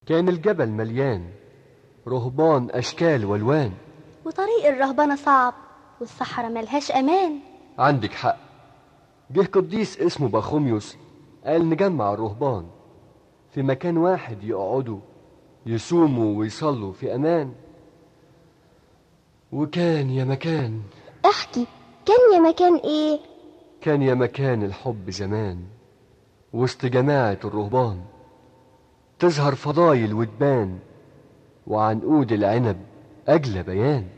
كان الجبل مليان رهبان أشكال والوان وطريق الرهبنة صعب والصحراء ملهاش أمان عندك حق جه قديس اسمه بخوميوس قال نجمع الرهبان في مكان واحد يقعدوا يصوموا ويصلوا في أمان وكان يا مكان احكي كان يا مكان ايه كان يا مكان الحب زمان وسط جماعة الرهبان تظهر فضايل وتبان وعنقود العنب أجلى بيان